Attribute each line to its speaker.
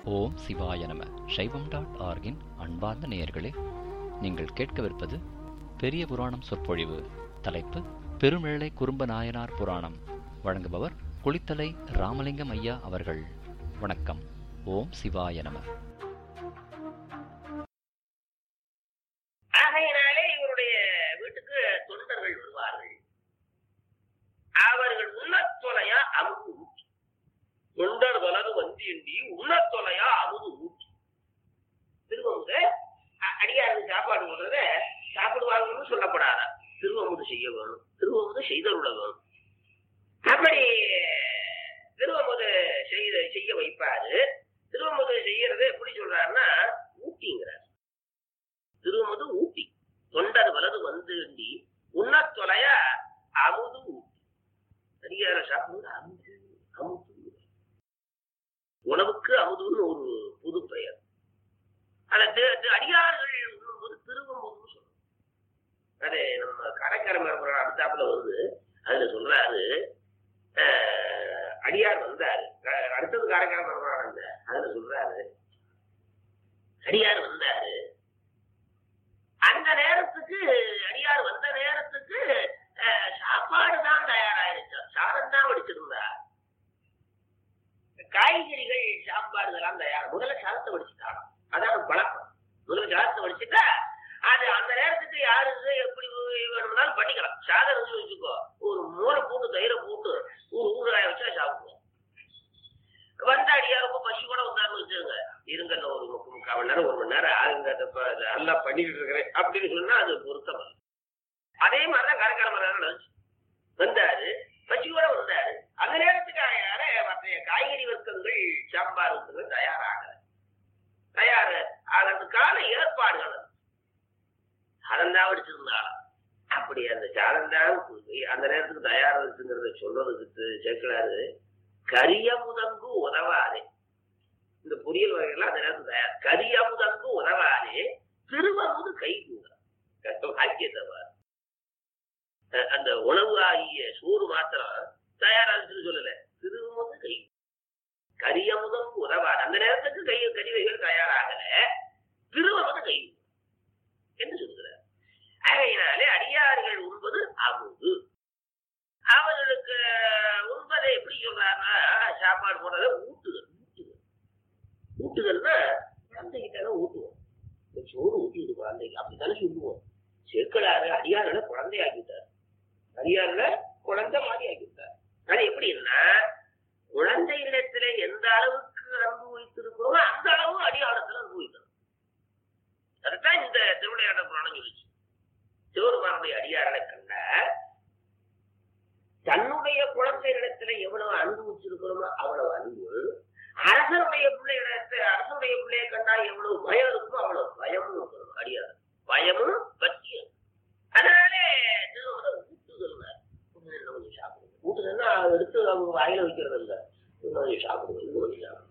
Speaker 1: ஓம் சிவாய நம சைவம் டாட் ஆர்கின் அன்பார்ந்த நேயர்களே நீங்கள் கேட்கவிருப்பது பெரிய புராணம் சொற்பொழிவு தலைப்பு பெருமிழலை குறும்ப நாயனார் புராணம் வழங்குபவர் குளித்தலை ராமலிங்கம் ஐயா அவர்கள் வணக்கம் ஓம் சிவாய நம
Speaker 2: ஆகையினாலே இவருடைய வீட்டுக்கு தொண்டர்கள் வருவார்கள் அவர்கள் உண்ணத்தொலையா அமுது ஊட்டி தொண்டர் வலது வந்தியண்டி உண்ணத்தொலையா அமுது ஊட்டி திருவமுத அ- அடியாருக்கு சாப்பாடு போடுறத சாப்பிடுவாங்கன்னு சொல்லப்படாதா திருவமுது செய்ய வேணும் திருவமுது செய்தருள வேணும் அப்படி திருவமுது செய்த செய்ய வைப்பாரு திருவமுது செய்யறது எப்படி சொல்றாருன்னா ஊட்டிங்கிறார் திருமுது ஊட்டி தொண்டர் வலது வந்துண்டி உண்ணத் தொலைய அமுது ஊட்டி அதிகார சாப்பிடுவது அமுது அமுது உணவுக்கு அமுதுன்னு ஒரு புது பெயர் ஆனா தி- தி- அடியார்கள் உண்ணும்போது திருவமுதுன்னு சொல்றோம் அது நம்ம கடைக்கார மரபுரம் அடுத்தாப்புல வருது அதுல சொல்றாரு அஹ், அடியார் வந்தாரு க- அடுத்தது காரைக்கார மரபுரம் அந்த அதுல சொல்றாரு அடியார் வந்தாரு அந்த நேரத்துக்கு அடியார் வந்த நேரத்துக்கு அஹ், சாப்பாடு தான் தயாராயிருச்சு சாதம் தான் வடிச்சிருந்தா காய்கறிகள் சாப்பாடுகள்லாம் தயார் முதல்ல சாதத்தை வடிச்சுட்டாங்க அதான் பழக்கம் முதல்ல சாதத்தை வடிச்சுட்டா அது அந்த நேரத்துக்கு யாருக்கு எப்படி வேணும்னாலும் பண்ணிக்கலாம் சாதம் இருந்து வச்சுக்கோ ஒரு மூளை போட்டு தயிரை போட்டு ஒரு ஊறுகாய வச்சா சாப்பிடுவோம் வந்த அடியார் ரொம்ப பசி கூட வந்தாருன்னு வச்சுருங்க இருங்க இன்னும் ஒரு முக்கு முக்கால் மணி நேரம் ஒரு மணி நேரம் ஆகுங்க அதை இப்ப அதை நல்லா பண்ணிக்கிட்டு இருக்கிறேன் அப்படின்னு சொன்னா அது பொருத்தம் இல்லை. அதே மாதிரிதான் கரக்கார மரம் நடந்துச்சு வந்தாரு பசி கூட வந்தாரு அந்த நேரத்துக்கு யார மற்ற காய்கறி வர்க்கங்கள் சாம்பார் வர்க்கங்கள் தயாராகல தயார் ஆகிறதுக்கான ஏற்பாடுகள் அது. சாதம் வடிச்சிருந்தாலும் அப்படி அந்த சாதம் தான் அந்த நேரத்துக்கு தயாரா இருக்குங்கிறத சொல்றதுக்கு சேர்க்கிறாரு கரியமுதங்கு உதவாதே இந்த பொரியல் வகைகள் அந்த நேரத்துக்கு தயார் கரியமுதங்கு உதவாதே திருவமுது கை வாக்கியத்தை பாரு. அஹ் அந்த உணவு ஆகிய சோறு மாத்திரம் தயாராகுன்னு சொல்லல திருவமுது கை கரியமுதம் உதவாது அந்த நேரத்துக்கு கை கறிவைகள் தயாராகல திருவமுது கை என்று சொல்கிறார் ஆகையினாலே அடியார்கள் உண்பது அமுது அவர்களுக்கு உண்பதை எப்படி சொல்றாருன்னா சாப்பாடு போடுறத ஊட்டுதல் ஊட்டுதல் ஊட்டுதல்னா குழந்தைகிட்ட ஊட்டுவோம் இந்த சோறு ஊட்டிவிடு குழந்தைக்கு அப்படித்தானே சொல்லுவோம் சேர்க்கலாறு அடியாரில் குழந்தை ஆக்கிட்டார் அடியாரில் குழந்தை மாதிரி ஆக்கிட்டார் அது எப்படின்னா குழந்தை இடத்துல எந்த அளவுக்கு அன்பு வைத்திருக்கிறோமோ அந்த அளவு அடியாரத்துல அன்பு வைக்கணும் அதுதான் இந்த திருவிளையாட புராணம் சொல்லிச்சு சிவருமானுடைய அடியாரனை கண்ட தன்னுடைய குழந்தை இடத்துல எவ்வளவு அன்பு வச்சிருக்கிறோமோ அவ்வளவு அன்பு அரசனுடைய பிள்ளை இடத்தை அரசனுடைய பிள்ளையை கண்டா எவ்வளவு பயம் இருக்குமோ அவ்வளவு பயமும் இருக்கணும் அடியார் பயமும் பற்றியும் அதனாலே திருவள்ளுவர் ஊட்டுதல் கொஞ்சம் சாப்பிடுங்க ஊட்டுதல்னா எடுத்து அவங்க வாயில வைக்கிறது இல்லை இன்னும் கொஞ்சம் சாப்பிடுங்க இன்னும் கொஞ்சம் சாப்பிடுங்க